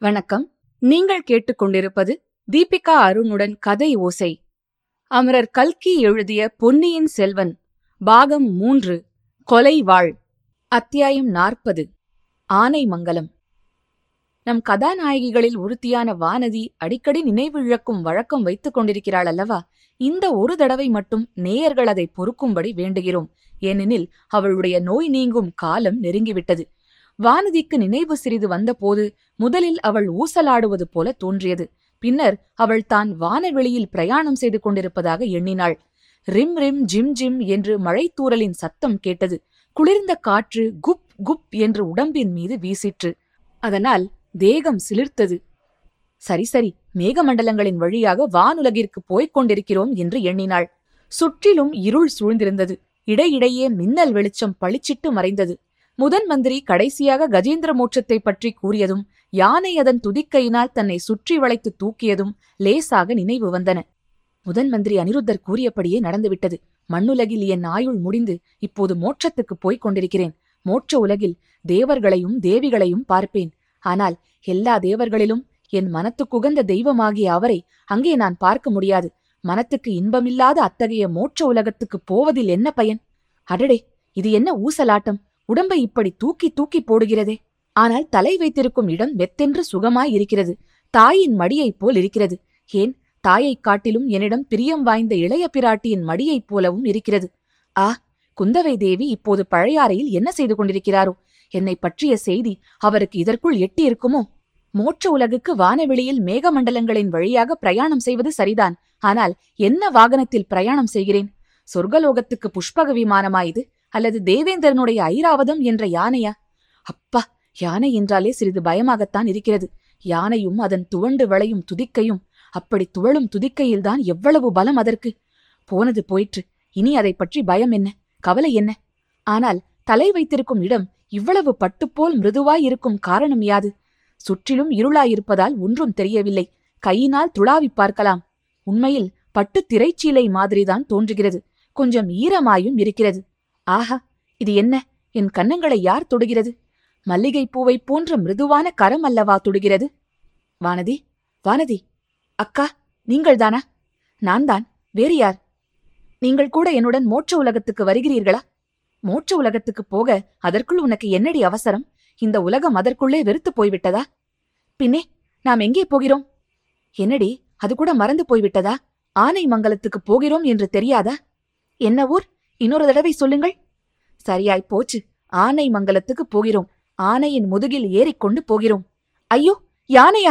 வணக்கம் நீங்கள் கேட்டுக்கொண்டிருப்பது தீபிகா அருணுடன் கதை ஓசை அமரர் கல்கி எழுதிய பொன்னியின் செல்வன் பாகம் மூன்று கொலை வாழ் அத்தியாயம் நாற்பது ஆனைமங்கலம் நம் கதாநாயகிகளில் ஒருத்தியான வானதி அடிக்கடி நினைவு இழக்கும் வழக்கம் வைத்துக் கொண்டிருக்கிறாள் அல்லவா இந்த ஒரு தடவை மட்டும் நேயர்கள் அதை பொறுக்கும்படி வேண்டுகிறோம் ஏனெனில் அவளுடைய நோய் நீங்கும் காலம் நெருங்கிவிட்டது வானதிக்கு நினைவு சிறிது வந்தபோது முதலில் அவள் ஊசலாடுவது போல தோன்றியது பின்னர் அவள் தான் வானவெளியில் பிரயாணம் செய்து கொண்டிருப்பதாக எண்ணினாள் ரிம் ரிம் ஜிம் ஜிம் என்று மழைத்தூறலின் சத்தம் கேட்டது குளிர்ந்த காற்று குப் குப் என்று உடம்பின் மீது வீசிற்று அதனால் தேகம் சிலிர்த்தது சரி சரி மேகமண்டலங்களின் வழியாக வானுலகிற்கு போய்க் கொண்டிருக்கிறோம் என்று எண்ணினாள் சுற்றிலும் இருள் சூழ்ந்திருந்தது இடையிடையே மின்னல் வெளிச்சம் பளிச்சிட்டு மறைந்தது முதன் மந்திரி கடைசியாக கஜேந்திர மோட்சத்தை பற்றி கூறியதும் யானை அதன் துதிக்கையினால் தன்னை சுற்றி வளைத்து தூக்கியதும் லேசாக நினைவு வந்தன முதன் மந்திரி அனிருத்தர் கூறியபடியே நடந்துவிட்டது மண்ணுலகில் என் ஆயுள் முடிந்து இப்போது மோட்சத்துக்குப் போய்க் கொண்டிருக்கிறேன் மோட்ச உலகில் தேவர்களையும் தேவிகளையும் பார்ப்பேன் ஆனால் எல்லா தேவர்களிலும் என் மனத்துக்குகந்த தெய்வமாகிய அவரை அங்கே நான் பார்க்க முடியாது மனத்துக்கு இன்பமில்லாத அத்தகைய மோட்ச உலகத்துக்குப் போவதில் என்ன பயன் அடடே இது என்ன ஊசலாட்டம் உடம்பை இப்படி தூக்கி தூக்கி போடுகிறதே ஆனால் தலை வைத்திருக்கும் இடம் வெத்தென்று சுகமாய் இருக்கிறது தாயின் மடியைப் போல் இருக்கிறது ஏன் தாயைக் காட்டிலும் என்னிடம் பிரியம் வாய்ந்த இளைய பிராட்டியின் மடியைப் போலவும் இருக்கிறது ஆ குந்தவை தேவி இப்போது பழையாறையில் என்ன செய்து கொண்டிருக்கிறாரோ என்னை பற்றிய செய்தி அவருக்கு இதற்குள் எட்டி இருக்குமோ மோட்ச உலகுக்கு வானவெளியில் மேகமண்டலங்களின் வழியாக பிரயாணம் செய்வது சரிதான் ஆனால் என்ன வாகனத்தில் பிரயாணம் செய்கிறேன் சொர்க்கலோகத்துக்கு புஷ்பக விமானமா இது அல்லது தேவேந்திரனுடைய ஐராவதம் என்ற யானையா அப்பா யானை என்றாலே சிறிது பயமாகத்தான் இருக்கிறது யானையும் அதன் துவண்டு விளையும் துதிக்கையும் அப்படி துவளும் துதிக்கையில்தான் எவ்வளவு பலம் அதற்கு போனது போயிற்று இனி அதை பற்றி பயம் என்ன கவலை என்ன ஆனால் தலை வைத்திருக்கும் இடம் இவ்வளவு பட்டுப்போல் மிருதுவாய் இருக்கும் காரணம் யாது சுற்றிலும் இருளாயிருப்பதால் ஒன்றும் தெரியவில்லை கையினால் துளாவிப் பார்க்கலாம் உண்மையில் பட்டு திரைச்சீலை மாதிரிதான் தோன்றுகிறது கொஞ்சம் ஈரமாயும் இருக்கிறது ஆஹா இது என்ன என் கன்னங்களை யார் தொடுகிறது மல்லிகைப் பூவைப் போன்ற மிருதுவான கரம் அல்லவா தொடுகிறது வானதி வானதி அக்கா நீங்கள்தானா நான் தான் வேறு யார் நீங்கள் கூட என்னுடன் மோட்ச உலகத்துக்கு வருகிறீர்களா மோட்ச உலகத்துக்கு போக அதற்குள் உனக்கு என்னடி அவசரம் இந்த உலகம் அதற்குள்ளே வெறுத்து போய்விட்டதா பின்னே நாம் எங்கே போகிறோம் என்னடி அது கூட மறந்து போய்விட்டதா ஆனை மங்கலத்துக்கு போகிறோம் என்று தெரியாதா என்ன ஊர் இன்னொரு தடவை சொல்லுங்கள் சரியாய் போச்சு ஆனை மங்கலத்துக்கு போகிறோம் ஆனையின் முதுகில் ஏறிக்கொண்டு போகிறோம் ஐயோ யானையா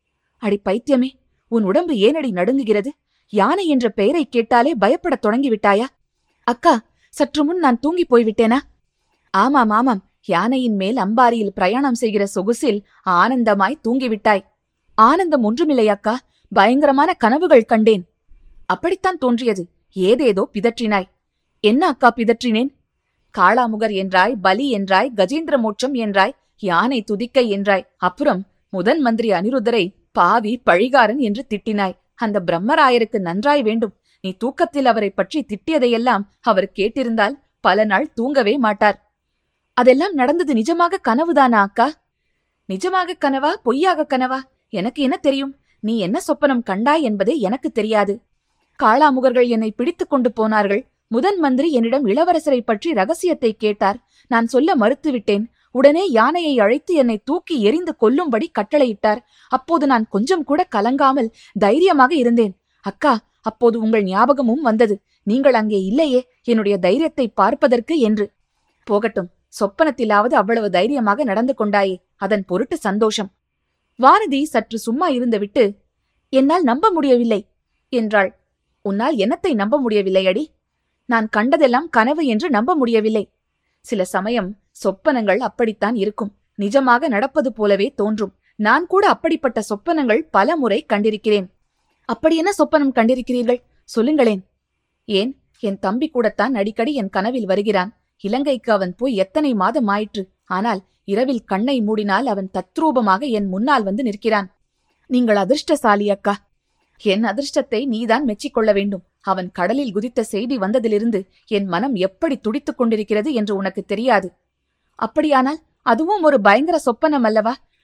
அடி பைத்தியமே உன் உடம்பு ஏனடி நடுங்குகிறது யானை என்ற பெயரை கேட்டாலே பயப்படத் தொடங்கிவிட்டாயா அக்கா சற்று முன் நான் தூங்கி போய்விட்டேனா ஆமாம் ஆமாம் யானையின் மேல் அம்பாரியில் பிரயாணம் செய்கிற சொகுசில் ஆனந்தமாய் தூங்கிவிட்டாய் ஆனந்தம் ஒன்றுமில்லை அக்கா பயங்கரமான கனவுகள் கண்டேன் அப்படித்தான் தோன்றியது ஏதேதோ பிதற்றினாய் என்ன அக்கா பிதற்றினேன் காளாமுகர் என்றாய் பலி என்றாய் கஜேந்திர மோட்சம் என்றாய் யானை துதிக்கை என்றாய் அப்புறம் முதன் மந்திரி அனிருத்தரை பாவி பழிகாரன் என்று திட்டினாய் அந்த பிரம்மராயருக்கு நன்றாய் வேண்டும் நீ தூக்கத்தில் அவரை பற்றி திட்டியதையெல்லாம் அவர் கேட்டிருந்தால் பல நாள் தூங்கவே மாட்டார் அதெல்லாம் நடந்தது நிஜமாக கனவுதானா அக்கா நிஜமாக கனவா பொய்யாக கனவா எனக்கு என்ன தெரியும் நீ என்ன சொப்பனம் கண்டாய் என்பதே எனக்கு தெரியாது காளாமுகர்கள் என்னை பிடித்துக் கொண்டு போனார்கள் முதன் மந்திரி என்னிடம் இளவரசரை பற்றி ரகசியத்தை கேட்டார் நான் சொல்ல மறுத்துவிட்டேன் உடனே யானையை அழைத்து என்னை தூக்கி எரிந்து கொல்லும்படி கட்டளையிட்டார் அப்போது நான் கொஞ்சம் கூட கலங்காமல் தைரியமாக இருந்தேன் அக்கா அப்போது உங்கள் ஞாபகமும் வந்தது நீங்கள் அங்கே இல்லையே என்னுடைய தைரியத்தை பார்ப்பதற்கு என்று போகட்டும் சொப்பனத்திலாவது அவ்வளவு தைரியமாக நடந்து கொண்டாயே அதன் பொருட்டு சந்தோஷம் வானதி சற்று சும்மா இருந்துவிட்டு என்னால் நம்ப முடியவில்லை என்றாள் உன்னால் என்னத்தை நம்ப முடியவில்லை அடி நான் கண்டதெல்லாம் கனவு என்று நம்ப முடியவில்லை சில சமயம் சொப்பனங்கள் அப்படித்தான் இருக்கும் நிஜமாக நடப்பது போலவே தோன்றும் நான் கூட அப்படிப்பட்ட சொப்பனங்கள் பல முறை கண்டிருக்கிறேன் அப்படி என்ன சொப்பனம் கண்டிருக்கிறீர்கள் சொல்லுங்களேன் ஏன் என் தம்பி கூடத்தான் அடிக்கடி என் கனவில் வருகிறான் இலங்கைக்கு அவன் போய் எத்தனை மாதம் ஆயிற்று ஆனால் இரவில் கண்ணை மூடினால் அவன் தத்ரூபமாக என் முன்னால் வந்து நிற்கிறான் நீங்கள் அதிர்ஷ்டசாலி அக்கா என் அதிர்ஷ்டத்தை நீதான் மெச்சிக்கொள்ள வேண்டும் அவன் கடலில் குதித்த செய்தி வந்ததிலிருந்து என் மனம் எப்படி துடித்துக் கொண்டிருக்கிறது என்று உனக்கு தெரியாது அப்படியானால் அதுவும் ஒரு பயங்கர சொப்பனம் அல்லவா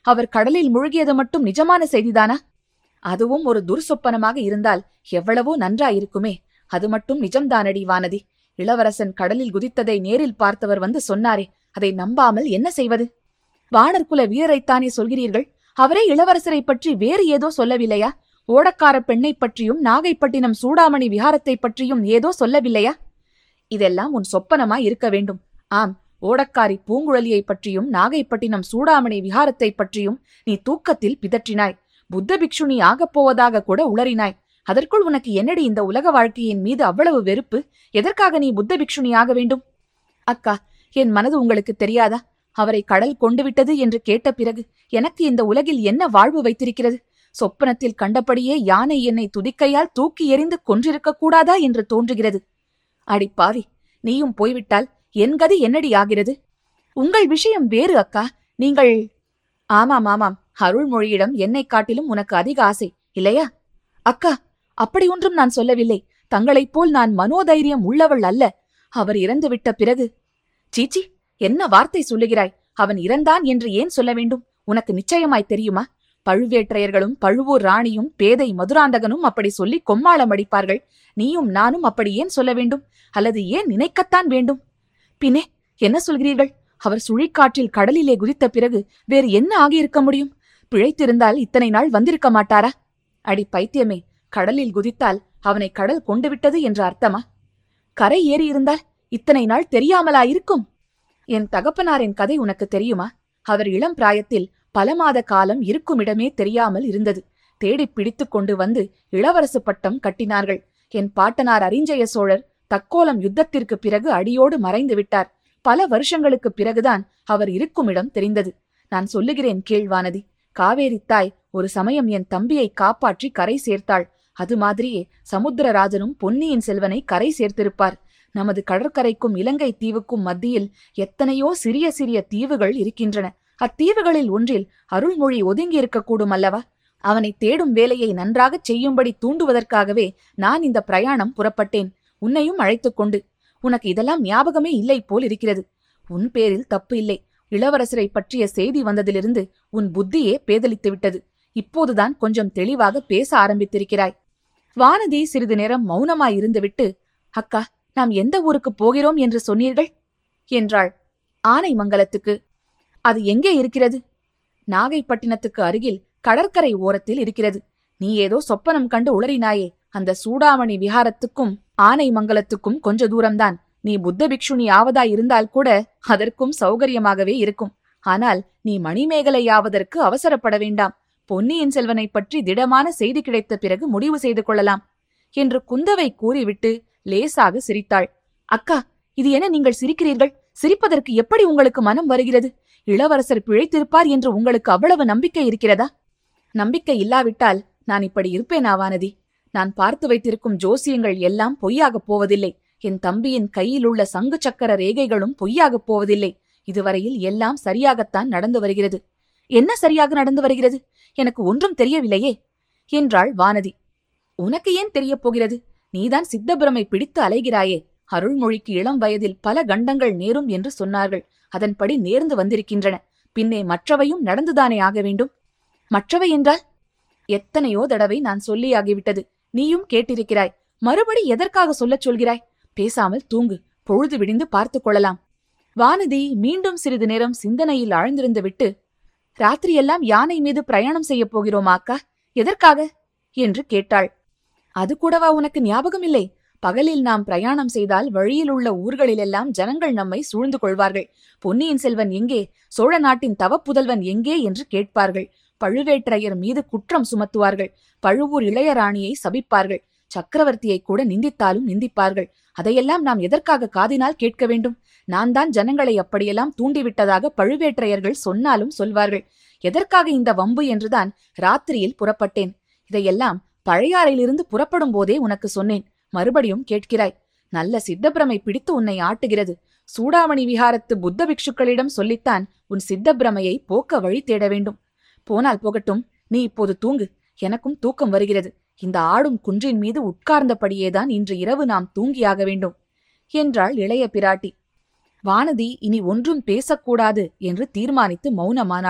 அவர் கடலில் முழுகியது மட்டும் நிஜமான செய்திதானா அதுவும் ஒரு துர்சொப்பனமாக இருந்தால் எவ்வளவோ நன்றாயிருக்குமே அது மட்டும் நிஜம்தானடி வானதி இளவரசன் கடலில் குதித்ததை நேரில் பார்த்தவர் வந்து சொன்னாரே அதை நம்பாமல் என்ன செய்வது வானர்குல வீரரைத்தானே சொல்கிறீர்கள் அவரே இளவரசரை பற்றி வேறு ஏதோ சொல்லவில்லையா ஓடக்கார பெண்ணைப் பற்றியும் நாகைப்பட்டினம் சூடாமணி விஹாரத்தைப் பற்றியும் ஏதோ சொல்லவில்லையா இதெல்லாம் உன் சொப்பனமாய் இருக்க வேண்டும் ஆம் ஓடக்காரி பூங்குழலியைப் பற்றியும் நாகைப்பட்டினம் சூடாமணி விஹாரத்தைப் பற்றியும் நீ தூக்கத்தில் பிதற்றினாய் புத்த பிக்ஷுனி ஆகப் போவதாக கூட உளறினாய் அதற்குள் உனக்கு என்னடி இந்த உலக வாழ்க்கையின் மீது அவ்வளவு வெறுப்பு எதற்காக நீ புத்த பிக்ஷுனி ஆக வேண்டும் அக்கா என் மனது உங்களுக்கு தெரியாதா அவரை கடல் கொண்டு விட்டது என்று கேட்ட பிறகு எனக்கு இந்த உலகில் என்ன வாழ்வு வைத்திருக்கிறது சொப்பனத்தில் கண்டபடியே யானை என்னை துதிக்கையால் தூக்கி எறிந்து கொன்றிருக்க கூடாதா என்று தோன்றுகிறது அடி பாவி நீயும் போய்விட்டால் என் கதி என்னடி ஆகிறது உங்கள் விஷயம் வேறு அக்கா நீங்கள் ஆமாம் ஆமாம் அருள்மொழியிடம் என்னைக் காட்டிலும் உனக்கு அதிக ஆசை இல்லையா அக்கா அப்படி ஒன்றும் நான் சொல்லவில்லை தங்களைப் போல் நான் மனோதைரியம் உள்ளவள் அல்ல அவர் இறந்துவிட்ட பிறகு சீச்சி என்ன வார்த்தை சொல்லுகிறாய் அவன் இறந்தான் என்று ஏன் சொல்ல வேண்டும் உனக்கு நிச்சயமாய் தெரியுமா பழுவேற்றையர்களும் பழுவூர் ராணியும் பேதை மதுராந்தகனும் அப்படி சொல்லி கொம்மாளம் அடிப்பார்கள் நீயும் நானும் அப்படி ஏன் சொல்ல வேண்டும் அல்லது ஏன் நினைக்கத்தான் வேண்டும் பின்னே என்ன சொல்கிறீர்கள் அவர் சுழிக்காற்றில் கடலிலே குதித்த பிறகு வேறு என்ன ஆகியிருக்க முடியும் பிழைத்திருந்தால் இத்தனை நாள் வந்திருக்க மாட்டாரா அடி பைத்தியமே கடலில் குதித்தால் அவனை கடல் கொண்டு விட்டது என்ற அர்த்தமா கரை ஏறியிருந்தால் இத்தனை நாள் தெரியாமலா இருக்கும் என் தகப்பனாரின் கதை உனக்கு தெரியுமா அவர் இளம் பிராயத்தில் பல மாத காலம் இருக்குமிடமே தெரியாமல் இருந்தது தேடிப் பிடித்துக் கொண்டு வந்து இளவரசு பட்டம் கட்டினார்கள் என் பாட்டனார் அரிஞ்சய சோழர் தக்கோலம் யுத்தத்திற்கு பிறகு அடியோடு மறைந்து விட்டார் பல வருஷங்களுக்கு பிறகுதான் அவர் இருக்குமிடம் தெரிந்தது நான் சொல்லுகிறேன் கேள்வானதி காவேரி தாய் ஒரு சமயம் என் தம்பியை காப்பாற்றி கரை சேர்த்தாள் அது மாதிரியே சமுத்திரராஜனும் பொன்னியின் செல்வனை கரை சேர்த்திருப்பார் நமது கடற்கரைக்கும் இலங்கை தீவுக்கும் மத்தியில் எத்தனையோ சிறிய சிறிய தீவுகள் இருக்கின்றன அத்தீவுகளில் ஒன்றில் அருள்மொழி ஒதுங்கியிருக்கக்கூடும் அல்லவா அவனை தேடும் வேலையை நன்றாகச் செய்யும்படி தூண்டுவதற்காகவே நான் இந்த பிரயாணம் புறப்பட்டேன் உன்னையும் அழைத்துக் கொண்டு உனக்கு இதெல்லாம் ஞாபகமே இல்லை போல் இருக்கிறது உன் பேரில் தப்பு இல்லை இளவரசரை பற்றிய செய்தி வந்ததிலிருந்து உன் புத்தியே பேதலித்து விட்டது இப்போதுதான் கொஞ்சம் தெளிவாக பேச ஆரம்பித்திருக்கிறாய் வானதி சிறிது நேரம் மௌனமாயிருந்துவிட்டு அக்கா நாம் எந்த ஊருக்கு போகிறோம் என்று சொன்னீர்கள் என்றாள் ஆனைமங்கலத்துக்கு அது எங்கே இருக்கிறது நாகைப்பட்டினத்துக்கு அருகில் கடற்கரை ஓரத்தில் இருக்கிறது நீ ஏதோ சொப்பனம் கண்டு உளறினாயே அந்த சூடாமணி விஹாரத்துக்கும் ஆனைமங்கலத்துக்கும் கொஞ்ச தூரம்தான் நீ புத்த பிக்ஷுனி ஆவதாய் இருந்தால் கூட அதற்கும் சௌகரியமாகவே இருக்கும் ஆனால் நீ மணிமேகலையாவதற்கு அவசரப்பட வேண்டாம் பொன்னியின் செல்வனைப் பற்றி திடமான செய்தி கிடைத்த பிறகு முடிவு செய்து கொள்ளலாம் என்று குந்தவை கூறிவிட்டு லேசாக சிரித்தாள் அக்கா இது என்ன நீங்கள் சிரிக்கிறீர்கள் சிரிப்பதற்கு எப்படி உங்களுக்கு மனம் வருகிறது இளவரசர் பிழைத்திருப்பார் என்று உங்களுக்கு அவ்வளவு நம்பிக்கை இருக்கிறதா நம்பிக்கை இல்லாவிட்டால் நான் இப்படி இருப்பேன் ஆவானதி நான் பார்த்து வைத்திருக்கும் ஜோசியங்கள் எல்லாம் பொய்யாகப் போவதில்லை என் தம்பியின் கையில் உள்ள சங்கு சக்கர ரேகைகளும் பொய்யாகப் போவதில்லை இதுவரையில் எல்லாம் சரியாகத்தான் நடந்து வருகிறது என்ன சரியாக நடந்து வருகிறது எனக்கு ஒன்றும் தெரியவில்லையே என்றாள் வானதி உனக்கு ஏன் தெரியப் போகிறது நீதான் சித்தபிரமை பிடித்து அலைகிறாயே அருள்மொழிக்கு இளம் வயதில் பல கண்டங்கள் நேரும் என்று சொன்னார்கள் அதன்படி நேர்ந்து வந்திருக்கின்றன பின்னே மற்றவையும் நடந்துதானே ஆக வேண்டும் மற்றவை என்றால் எத்தனையோ தடவை நான் சொல்லியாகிவிட்டது நீயும் கேட்டிருக்கிறாய் மறுபடி எதற்காக சொல்லச் சொல்கிறாய் பேசாமல் தூங்கு பொழுது விடிந்து பார்த்துக் கொள்ளலாம் வானதி மீண்டும் சிறிது நேரம் சிந்தனையில் ஆழ்ந்திருந்து விட்டு ராத்திரியெல்லாம் யானை மீது பிரயாணம் செய்யப் போகிறோமா அக்கா எதற்காக என்று கேட்டாள் அது கூடவா உனக்கு ஞாபகம் இல்லை பகலில் நாம் பிரயாணம் செய்தால் வழியில் உள்ள ஊர்களிலெல்லாம் ஜனங்கள் நம்மை சூழ்ந்து கொள்வார்கள் பொன்னியின் செல்வன் எங்கே சோழ நாட்டின் தவப்புதல்வன் எங்கே என்று கேட்பார்கள் பழுவேற்றையர் மீது குற்றம் சுமத்துவார்கள் பழுவூர் இளையராணியை சபிப்பார்கள் சக்கரவர்த்தியை கூட நிந்தித்தாலும் நிந்திப்பார்கள் அதையெல்லாம் நாம் எதற்காக காதினால் கேட்க வேண்டும் நான் தான் ஜனங்களை அப்படியெல்லாம் தூண்டிவிட்டதாக பழுவேற்றையர்கள் சொன்னாலும் சொல்வார்கள் எதற்காக இந்த வம்பு என்றுதான் ராத்திரியில் புறப்பட்டேன் இதையெல்லாம் பழையாறையிலிருந்து புறப்படும் போதே உனக்கு சொன்னேன் மறுபடியும் கேட்கிறாய் நல்ல சித்தப்பிரமை பிடித்து உன்னை ஆட்டுகிறது சூடாமணி விஹாரத்து புத்த பிக்ஷுக்களிடம் சொல்லித்தான் உன் சித்தப்பிரமையை போக்க வழி தேட வேண்டும் போனால் போகட்டும் நீ இப்போது தூங்கு எனக்கும் தூக்கம் வருகிறது இந்த ஆடும் குன்றின் மீது உட்கார்ந்தபடியேதான் இன்று இரவு நாம் தூங்கியாக வேண்டும் என்றாள் இளைய பிராட்டி வானதி இனி ஒன்றும் பேசக்கூடாது என்று தீர்மானித்து மௌனமானாள்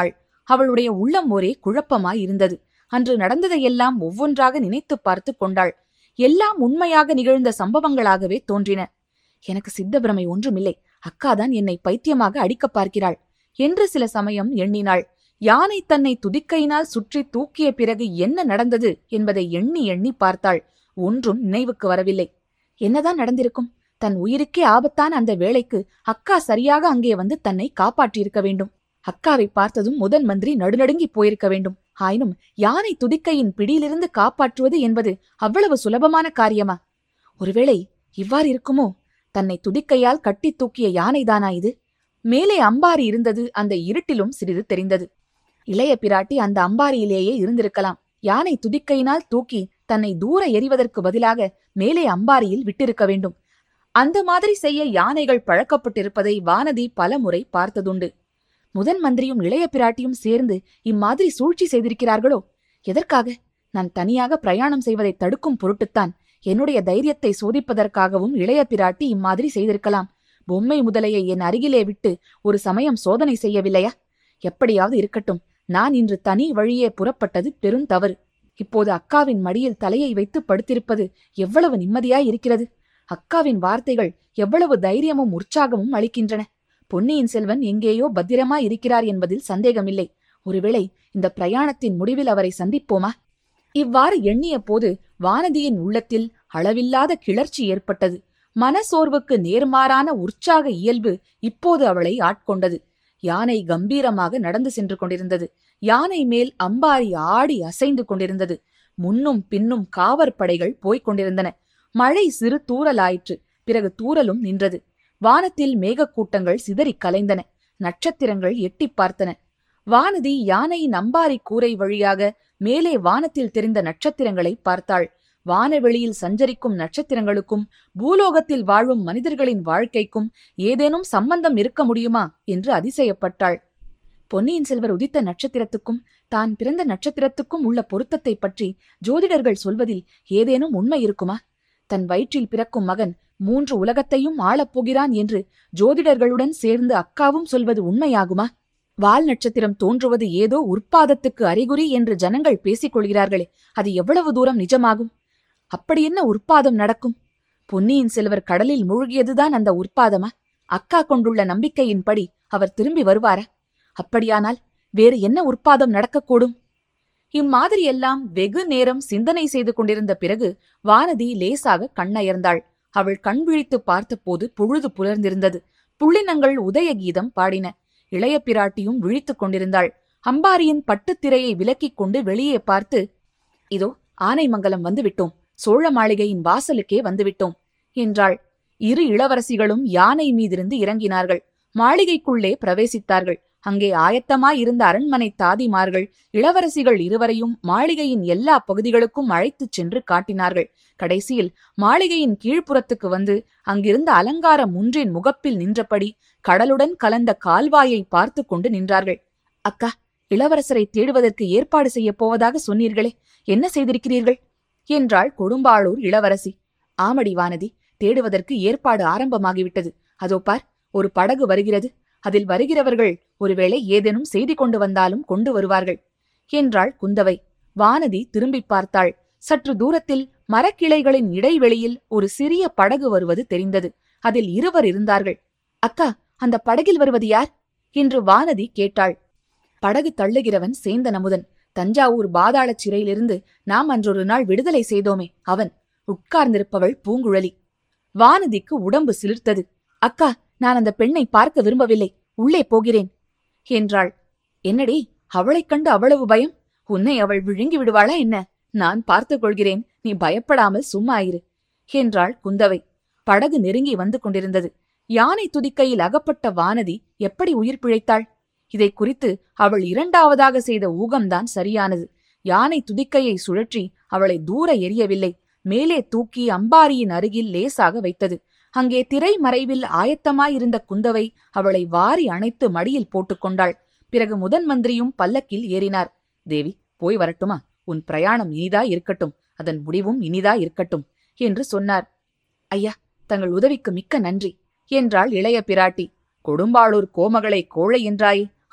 அவளுடைய உள்ளம் ஒரே குழப்பமாய் இருந்தது அன்று நடந்ததையெல்லாம் ஒவ்வொன்றாக நினைத்துப் பார்த்து கொண்டாள் எல்லாம் உண்மையாக நிகழ்ந்த சம்பவங்களாகவே தோன்றின எனக்கு சித்தபிரமை ஒன்றுமில்லை அக்காதான் என்னை பைத்தியமாக அடிக்கப் பார்க்கிறாள் என்று சில சமயம் எண்ணினாள் யானை தன்னை துதிக்கையினால் சுற்றி தூக்கிய பிறகு என்ன நடந்தது என்பதை எண்ணி எண்ணி பார்த்தாள் ஒன்றும் நினைவுக்கு வரவில்லை என்னதான் நடந்திருக்கும் தன் உயிருக்கே ஆபத்தான அந்த வேளைக்கு அக்கா சரியாக அங்கே வந்து தன்னை காப்பாற்றியிருக்க வேண்டும் அக்காவை பார்த்ததும் முதன் மந்திரி நடுநடுங்கி போயிருக்க வேண்டும் ஆயினும் யானை துதிக்கையின் பிடியிலிருந்து காப்பாற்றுவது என்பது அவ்வளவு சுலபமான காரியமா ஒருவேளை இவ்வாறு இருக்குமோ தன்னை துதிக்கையால் கட்டி தூக்கிய யானைதானா இது மேலே அம்பாரி இருந்தது அந்த இருட்டிலும் சிறிது தெரிந்தது இளைய பிராட்டி அந்த அம்பாரியிலேயே இருந்திருக்கலாம் யானை துதிக்கையினால் தூக்கி தன்னை தூர எறிவதற்கு பதிலாக மேலே அம்பாரியில் விட்டிருக்க வேண்டும் அந்த மாதிரி செய்ய யானைகள் பழக்கப்பட்டிருப்பதை வானதி பலமுறை பார்த்ததுண்டு முதன் மந்திரியும் இளைய பிராட்டியும் சேர்ந்து இம்மாதிரி சூழ்ச்சி செய்திருக்கிறார்களோ எதற்காக நான் தனியாக பிரயாணம் செய்வதை தடுக்கும் பொருட்டுத்தான் என்னுடைய தைரியத்தை சோதிப்பதற்காகவும் இளைய பிராட்டி இம்மாதிரி செய்திருக்கலாம் பொம்மை முதலையை என் அருகிலே விட்டு ஒரு சமயம் சோதனை செய்யவில்லையா எப்படியாவது இருக்கட்டும் நான் இன்று தனி வழியே புறப்பட்டது பெருந்தவறு இப்போது அக்காவின் மடியில் தலையை வைத்து படுத்திருப்பது எவ்வளவு நிம்மதியாய் இருக்கிறது அக்காவின் வார்த்தைகள் எவ்வளவு தைரியமும் உற்சாகமும் அளிக்கின்றன பொன்னியின் செல்வன் எங்கேயோ பத்திரமாய் இருக்கிறார் என்பதில் சந்தேகமில்லை ஒருவேளை இந்த பிரயாணத்தின் முடிவில் அவரை சந்திப்போமா இவ்வாறு எண்ணிய போது வானதியின் உள்ளத்தில் அளவில்லாத கிளர்ச்சி ஏற்பட்டது மனசோர்வுக்கு நேர்மாறான உற்சாக இயல்பு இப்போது அவளை ஆட்கொண்டது யானை கம்பீரமாக நடந்து சென்று கொண்டிருந்தது யானை மேல் அம்பாரி ஆடி அசைந்து கொண்டிருந்தது முன்னும் பின்னும் காவற் படைகள் போய்க் கொண்டிருந்தன மழை சிறு தூறலாயிற்று பிறகு தூறலும் நின்றது வானத்தில் மேகக்கூட்டங்கள் சிதறிக் கலைந்தன நட்சத்திரங்கள் எட்டிப் பார்த்தன வானதி யானையின் அம்பாரி கூரை வழியாக மேலே வானத்தில் தெரிந்த நட்சத்திரங்களை பார்த்தாள் வானவெளியில் சஞ்சரிக்கும் நட்சத்திரங்களுக்கும் பூலோகத்தில் வாழும் மனிதர்களின் வாழ்க்கைக்கும் ஏதேனும் சம்பந்தம் இருக்க முடியுமா என்று அதிசயப்பட்டாள் பொன்னியின் செல்வர் உதித்த நட்சத்திரத்துக்கும் தான் பிறந்த நட்சத்திரத்துக்கும் உள்ள பொருத்தத்தைப் பற்றி ஜோதிடர்கள் சொல்வதில் ஏதேனும் உண்மை இருக்குமா தன் வயிற்றில் பிறக்கும் மகன் மூன்று உலகத்தையும் ஆளப்போகிறான் என்று ஜோதிடர்களுடன் சேர்ந்து அக்காவும் சொல்வது உண்மையாகுமா வால் நட்சத்திரம் தோன்றுவது ஏதோ உற்பாதத்துக்கு அறிகுறி என்று ஜனங்கள் பேசிக் கொள்கிறார்களே அது எவ்வளவு தூரம் நிஜமாகும் அப்படி என்ன உற்பாதம் நடக்கும் பொன்னியின் செல்வர் கடலில் மூழ்கியதுதான் அந்த உற்பாதமா அக்கா கொண்டுள்ள நம்பிக்கையின்படி அவர் திரும்பி வருவாரா அப்படியானால் வேறு என்ன உற்பாதம் நடக்கக்கூடும் இம்மாதிரியெல்லாம் வெகு நேரம் சிந்தனை செய்து கொண்டிருந்த பிறகு வானதி லேசாக கண்ணயர்ந்தாள் அவள் கண் விழித்து பார்த்தபோது பொழுது புலர்ந்திருந்தது புள்ளினங்கள் உதய கீதம் பாடின இளைய பிராட்டியும் விழித்துக் கொண்டிருந்தாள் அம்பாரியின் பட்டுத் திரையை விலக்கிக் கொண்டு வெளியே பார்த்து இதோ ஆனைமங்கலம் வந்துவிட்டோம் சோழ மாளிகையின் வாசலுக்கே வந்துவிட்டோம் என்றாள் இரு இளவரசிகளும் யானை மீதிருந்து இறங்கினார்கள் மாளிகைக்குள்ளே பிரவேசித்தார்கள் அங்கே ஆயத்தமாயிருந்த அரண்மனை தாதிமார்கள் இளவரசிகள் இருவரையும் மாளிகையின் எல்லா பகுதிகளுக்கும் அழைத்துச் சென்று காட்டினார்கள் கடைசியில் மாளிகையின் கீழ்ப்புறத்துக்கு வந்து அங்கிருந்த அலங்கார முன்றின் முகப்பில் நின்றபடி கடலுடன் கலந்த கால்வாயை பார்த்து கொண்டு நின்றார்கள் அக்கா இளவரசரை தேடுவதற்கு ஏற்பாடு செய்யப் போவதாக சொன்னீர்களே என்ன செய்திருக்கிறீர்கள் என்றாள் கொடும்பாளூர் இளவரசி ஆமடி வானதி தேடுவதற்கு ஏற்பாடு ஆரம்பமாகிவிட்டது அதோ பார் ஒரு படகு வருகிறது அதில் வருகிறவர்கள் ஒருவேளை ஏதேனும் செய்தி கொண்டு வந்தாலும் கொண்டு வருவார்கள் என்றாள் குந்தவை வானதி திரும்பிப் பார்த்தாள் சற்று தூரத்தில் மரக்கிளைகளின் இடைவெளியில் ஒரு சிறிய படகு வருவது தெரிந்தது அதில் இருவர் இருந்தார்கள் அக்கா அந்த படகில் வருவது யார் என்று வானதி கேட்டாள் படகு தள்ளுகிறவன் சேந்தன் அமுதன் தஞ்சாவூர் பாதாளச் சிறையிலிருந்து நாம் அன்றொரு நாள் விடுதலை செய்தோமே அவன் உட்கார்ந்திருப்பவள் பூங்குழலி வானதிக்கு உடம்பு சிலிர்த்தது அக்கா நான் அந்த பெண்ணை பார்க்க விரும்பவில்லை உள்ளே போகிறேன் என்றாள் என்னடி அவளைக் கண்டு அவ்வளவு பயம் உன்னை அவள் விழுங்கி விடுவாளா என்ன நான் பார்த்துக் கொள்கிறேன் நீ பயப்படாமல் சும்மா இரு என்றாள் குந்தவை படகு நெருங்கி வந்து கொண்டிருந்தது யானை துதிக்கையில் அகப்பட்ட வானதி எப்படி உயிர் பிழைத்தாள் இதை குறித்து அவள் இரண்டாவதாக செய்த ஊகம்தான் சரியானது யானை துதிக்கையை சுழற்றி அவளை தூர எரியவில்லை மேலே தூக்கி அம்பாரியின் அருகில் லேசாக வைத்தது அங்கே திரை மறைவில் ஆயத்தமாயிருந்த குந்தவை அவளை வாரி அணைத்து மடியில் போட்டுக்கொண்டாள் பிறகு முதன் மந்திரியும் பல்லக்கில் ஏறினார் தேவி போய் வரட்டுமா உன் பிரயாணம் இனிதா இருக்கட்டும் அதன் முடிவும் இனிதா இருக்கட்டும் என்று சொன்னார் ஐயா தங்கள் உதவிக்கு மிக்க நன்றி என்றாள் இளைய பிராட்டி கொடும்பாளூர் கோமகளை கோழை என்றாயே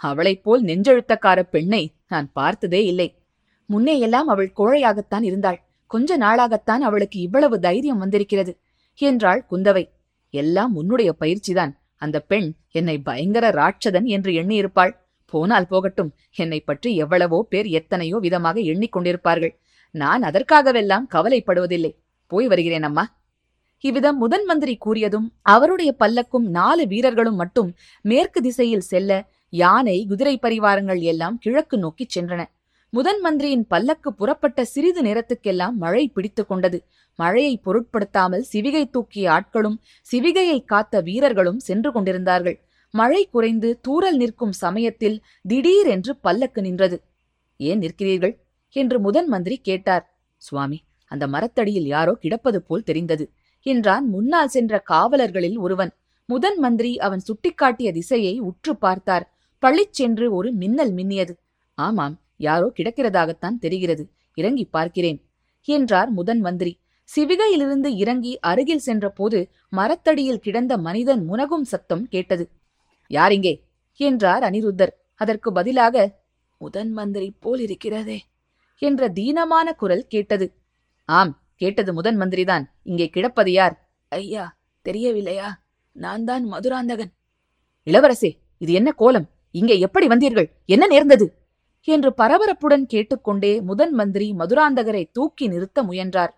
அவளைப் போல் நெஞ்செழுத்தக்கார பெண்ணை நான் பார்த்ததே இல்லை முன்னே எல்லாம் அவள் கோழையாகத்தான் இருந்தாள் கொஞ்ச நாளாகத்தான் அவளுக்கு இவ்வளவு தைரியம் வந்திருக்கிறது என்றாள் குந்தவை எல்லாம் உன்னுடைய பயிற்சிதான் அந்த பெண் என்னை பயங்கர ராட்சதன் என்று எண்ணியிருப்பாள் போனால் போகட்டும் என்னை பற்றி எவ்வளவோ பேர் எத்தனையோ விதமாக எண்ணிக்கொண்டிருப்பார்கள் நான் அதற்காகவெல்லாம் கவலைப்படுவதில்லை போய் வருகிறேன் அம்மா இவ்விதம் முதன் மந்திரி கூறியதும் அவருடைய பல்லக்கும் நாலு வீரர்களும் மட்டும் மேற்கு திசையில் செல்ல யானை குதிரை பரிவாரங்கள் எல்லாம் கிழக்கு நோக்கிச் சென்றன முதன் மந்திரியின் பல்லக்கு புறப்பட்ட சிறிது நேரத்துக்கெல்லாம் மழை பிடித்துக் கொண்டது மழையை பொருட்படுத்தாமல் சிவிகை தூக்கிய ஆட்களும் சிவிகையை காத்த வீரர்களும் சென்று கொண்டிருந்தார்கள் மழை குறைந்து தூறல் நிற்கும் சமயத்தில் திடீரென்று பல்லக்கு நின்றது ஏன் நிற்கிறீர்கள் என்று முதன் மந்திரி கேட்டார் சுவாமி அந்த மரத்தடியில் யாரோ கிடப்பது போல் தெரிந்தது என்றான் முன்னால் சென்ற காவலர்களில் ஒருவன் முதன் மந்திரி அவன் சுட்டிக்காட்டிய திசையை உற்று பார்த்தார் பளிச்சென்று ஒரு மின்னல் மின்னியது ஆமாம் யாரோ கிடக்கிறதாகத்தான் தெரிகிறது இறங்கி பார்க்கிறேன் என்றார் முதன் மந்திரி சிவிகையிலிருந்து இறங்கி அருகில் சென்றபோது மரத்தடியில் கிடந்த மனிதன் முனகும் சத்தம் கேட்டது யாரிங்கே என்றார் அனிருத்தர் அதற்கு பதிலாக முதன் மந்திரி போல் இருக்கிறதே என்ற தீனமான குரல் கேட்டது ஆம் கேட்டது முதன் மந்திரிதான் இங்கே கிடப்பது யார் ஐயா தெரியவில்லையா நான் தான் மதுராந்தகன் இளவரசே இது என்ன கோலம் இங்கே எப்படி வந்தீர்கள் என்ன நேர்ந்தது என்று பரபரப்புடன் கேட்டுக்கொண்டே முதன் மந்திரி மதுராந்தகரை தூக்கி நிறுத்த முயன்றார்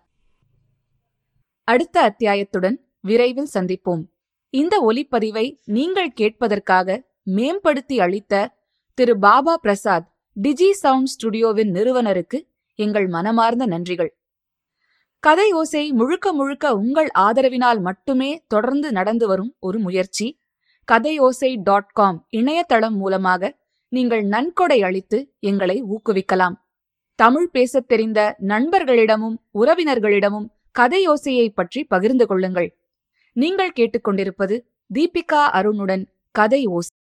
அடுத்த அத்தியாயத்துடன் விரைவில் சந்திப்போம் இந்த ஒலிப்பதிவை நீங்கள் கேட்பதற்காக மேம்படுத்தி அளித்த திரு பாபா பிரசாத் டிஜி சவுண்ட் ஸ்டுடியோவின் நிறுவனருக்கு எங்கள் மனமார்ந்த நன்றிகள் கதை ஓசை முழுக்க முழுக்க உங்கள் ஆதரவினால் மட்டுமே தொடர்ந்து நடந்து வரும் ஒரு முயற்சி கதையோசை டாட் காம் இணையதளம் மூலமாக நீங்கள் நன்கொடை அளித்து எங்களை ஊக்குவிக்கலாம் தமிழ் பேசத் தெரிந்த நண்பர்களிடமும் உறவினர்களிடமும் கதையோசையை பற்றி பகிர்ந்து கொள்ளுங்கள் நீங்கள் கேட்டுக்கொண்டிருப்பது தீபிகா அருணுடன் கதை ஓசை